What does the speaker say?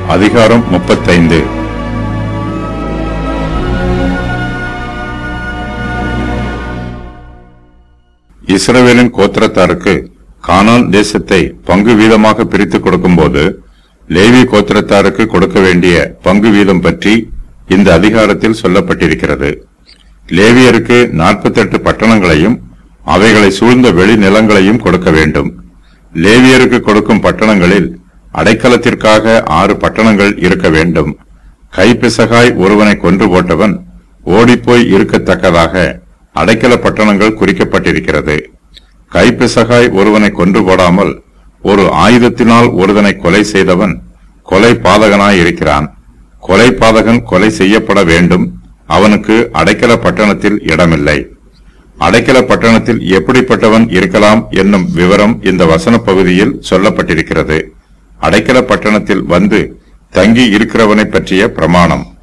அதிகாரம் முப்பத்தைந்து இஸ்ரவேலின் கோத்திரத்தாருக்கு கானான் தேசத்தை பங்கு வீதமாக பிரித்துக் கொடுக்கும்போது லேவி கோத்திரத்தாருக்கு கொடுக்க வேண்டிய பங்கு வீதம் பற்றி இந்த அதிகாரத்தில் சொல்லப்பட்டிருக்கிறது லேவியருக்கு 48 பட்டணங்களையும் அவைகளை சூழ்ந்த வெளி நிலங்களையும் கொடுக்க வேண்டும் லேவியருக்கு கொடுக்கும் பட்டணங்களில் அடைக்கலத்திற்காக ஆறு பட்டணங்கள் இருக்க வேண்டும் கைப்பிசகாய் ஒருவனை கொன்று போட்டவன் ஓடிப்போய் இருக்கத்தக்கதாக அடைக்கல பட்டணங்கள் குறிக்கப்பட்டிருக்கிறது கைப்பிசகாய் ஒருவனை கொன்று போடாமல் ஒரு ஆயுதத்தினால் ஒருவனை கொலை செய்தவன் கொலை பாதகனாய் இருக்கிறான் கொலை பாதகன் கொலை செய்யப்பட வேண்டும் அவனுக்கு அடைக்கல பட்டணத்தில் இடமில்லை அடைக்கல பட்டணத்தில் எப்படிப்பட்டவன் இருக்கலாம் என்னும் விவரம் இந்த வசன பகுதியில் சொல்லப்பட்டிருக்கிறது அடைக்கல பட்டணத்தில் வந்து தங்கி இருக்கிறவனை பற்றிய பிரமாணம்